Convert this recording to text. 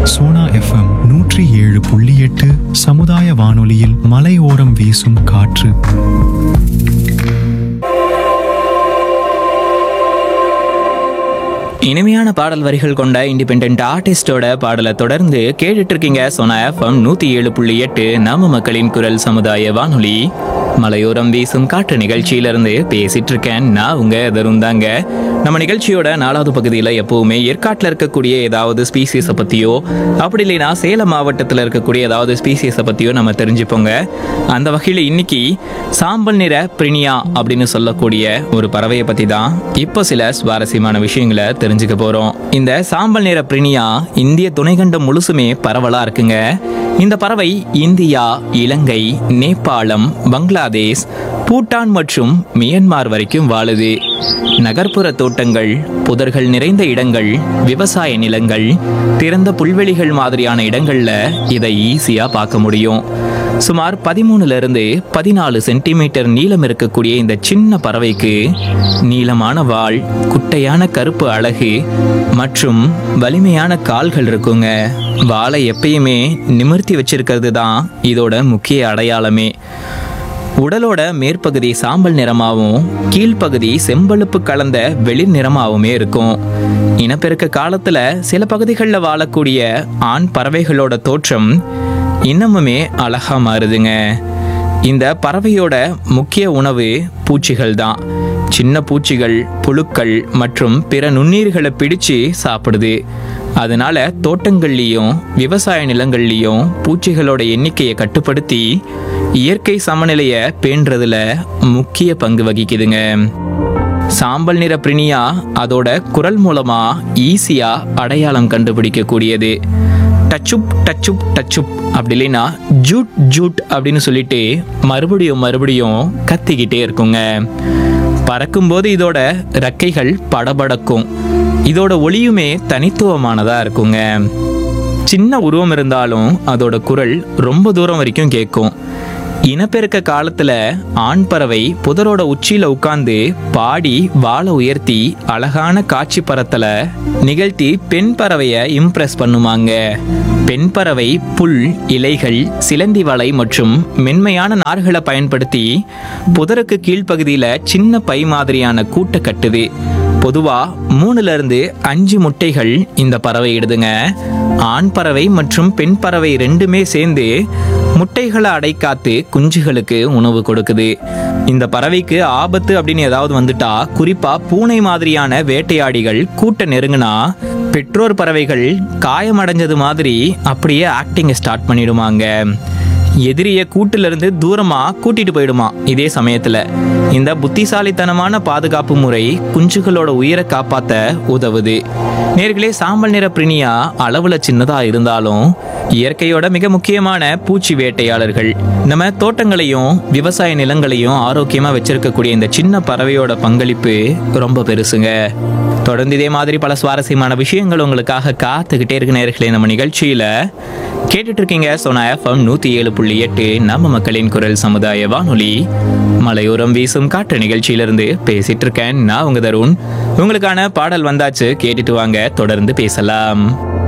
Sona FM நூற்றி ஏழு புள்ளி எட்டு சமுதாய வானொலியில் மலையோரம் வீசும் காற்று இனிமையான பாடல் வரிகள் கொண்ட இண்டிபெண்ட் ஆர்டிஸ்டோட பாடலை தொடர்ந்து கேட்டுட்டு இருக்கீங்க சோனா எஃப்எம் நூத்தி ஏழு புள்ளி எட்டு நம்ம மக்களின் குரல் சமுதாய வானொலி மலையோரம் வீசும் காற்று நிகழ்ச்சியிலிருந்து பேசிட்டு இருக்கேன் நான் உங்க எதரும் தாங்க நம்ம நிகழ்ச்சியோட நாலாவது பகுதியில் எப்பவுமே ஏற்காட்டில் இருக்கக்கூடிய ஏதாவது ஸ்பீசிஸை பற்றியோ அப்படி இல்லைன்னா சேலம் மாவட்டத்தில் இருக்கக்கூடிய ஏதாவது ஸ்பீசிஸை பற்றியோ நம்ம தெரிஞ்சுப்போங்க அந்த வகையில் இன்னைக்கு சாம்பல் நிற பிரினியா அப்படின்னு சொல்லக்கூடிய ஒரு பறவையை பற்றி தான் இப்போ சில சுவாரஸ்யமான விஷயங்களை தெரிஞ்சுக்க போகிறோம் இந்த சாம்பல் நிற பிரினியா இந்திய துணைக்கண்டம் முழுசுமே பரவலாக இருக்குங்க இந்த பறவை இந்தியா இலங்கை நேபாளம் பங்களாதேஷ் பூட்டான் மற்றும் மியன்மார் வரைக்கும் வாழுது நகர்ப்புற தோட்டங்கள் புதர்கள் நிறைந்த இடங்கள் விவசாய நிலங்கள் திறந்த புல்வெளிகள் மாதிரியான இடங்கள்ல இதை ஈஸியா பார்க்க முடியும் சுமார் பதிமூணுல இருந்து பதினாலு சென்டிமீட்டர் நீளம் இருக்கக்கூடிய இந்த சின்ன பறவைக்கு நீளமான வால் குட்டையான கருப்பு அழகு மற்றும் வலிமையான கால்கள் இருக்குங்க வாலை எப்பயுமே நிமிர்த்தி வச்சிருக்கிறது தான் இதோட முக்கிய அடையாளமே உடலோட மேற்பகுதி சாம்பல் நிறமாகவும் கீழ்ப்பகுதி செம்பழுப்பு கலந்த வெளிர் நிறமாகவுமே இருக்கும் இனப்பெருக்க காலத்துல சில பகுதிகளில் வாழக்கூடிய ஆண் பறவைகளோட தோற்றம் இன்னமுமே அழகா மாறுதுங்க இந்த பறவையோட முக்கிய உணவு பூச்சிகள் தான் சின்ன பூச்சிகள் புழுக்கள் மற்றும் பிற நுண்ணீர்களை பிடிச்சு சாப்பிடுது அதனால தோட்டங்கள்லேயும் விவசாய நிலங்கள்லேயும் பூச்சிகளோட எண்ணிக்கையை கட்டுப்படுத்தி இயற்கை சமநிலையை பேணுறதுல முக்கிய பங்கு வகிக்குதுங்க சாம்பல் நிற பிரினியா அதோட குரல் மூலமா ஈஸியா அடையாளம் கண்டுபிடிக்கக்கூடியது டச்சுப் டச்சுப் டச்சுப் அப்படி இல்லைன்னா ஜூட் ஜூட் அப்படின்னு சொல்லிட்டு மறுபடியும் மறுபடியும் கத்திக்கிட்டே இருக்குங்க பறக்கும்போது இதோட ரெக்கைகள் படபடக்கும் இதோட ஒளியுமே தனித்துவமானதா இருக்குங்க சின்ன உருவம் இருந்தாலும் அதோட குரல் ரொம்ப தூரம் வரைக்கும் கேட்கும் இனப்பெருக்க காலத்துல ஆண் பறவை புதரோட உச்சியில உட்கார்ந்து பாடி வாழை உயர்த்தி அழகான காட்சி பறத்தல நிகழ்த்தி பெண் பறவைய இம்ப்ரெஸ் பண்ணுவாங்க பெண் பறவை புல் இலைகள் சிலந்தி வலை மற்றும் மென்மையான நார்களை பயன்படுத்தி புதருக்கு கீழ்ப்பகுதியில சின்ன பை மாதிரியான கூட்டை கட்டுது பொதுவா மூணுல இருந்து அஞ்சு முட்டைகள் இந்த பறவை இடுதுங்க ஆண் பறவை மற்றும் பெண் பறவை ரெண்டுமே சேர்ந்து முட்டைகளை அடைக்காத்து குஞ்சுகளுக்கு உணவு கொடுக்குது இந்த பறவைக்கு ஆபத்து அப்படின்னு ஏதாவது வந்துட்டா குறிப்பா பூனை மாதிரியான வேட்டையாடிகள் கூட்ட நெருங்குனா பெற்றோர் பறவைகள் காயமடைஞ்சது மாதிரி அப்படியே ஆக்டிங்கை ஸ்டார்ட் பண்ணிடுவாங்க எதிரிய கூட்டுல இருந்து தூரமா கூட்டிட்டு போயிடுமா இதே சமயத்துல இந்த புத்திசாலித்தனமான பாதுகாப்பு முறை குஞ்சுகளோட உயிரை காப்பாத்த உதவுது நேர்களே சாம்பல் நிற பிரினியா அளவுல சின்னதா இருந்தாலும் இயற்கையோட மிக முக்கியமான பூச்சி வேட்டையாளர்கள் நம்ம தோட்டங்களையும் விவசாய நிலங்களையும் ஆரோக்கியமா வச்சிருக்கக்கூடிய இந்த சின்ன பறவையோட பங்களிப்பு ரொம்ப பெருசுங்க தொடர்ந்து இதே மாதிரி பல சுவாரஸ்யமான விஷயங்கள் உங்களுக்காக காத்துக்கிட்டே இருக்கு நேர்களே நம்ம நிகழ்ச்சியில கேட்டுட்டு இருக்கீங்க சோனா எஃப்எம் நூத்தி ஏழு புள்ளி எட்டு நம்ம மக்களின் குரல் சமுதாய வானொலி மலையோரம் வீசும் காற்று நிகழ்ச்சியிலிருந்து பேசிட்டு இருக்கேன் நான் உங்க தருண் உங்களுக்கான பாடல் வந்தாச்சு கேட்டுட்டு வாங்க தொடர்ந்து பேசலாம்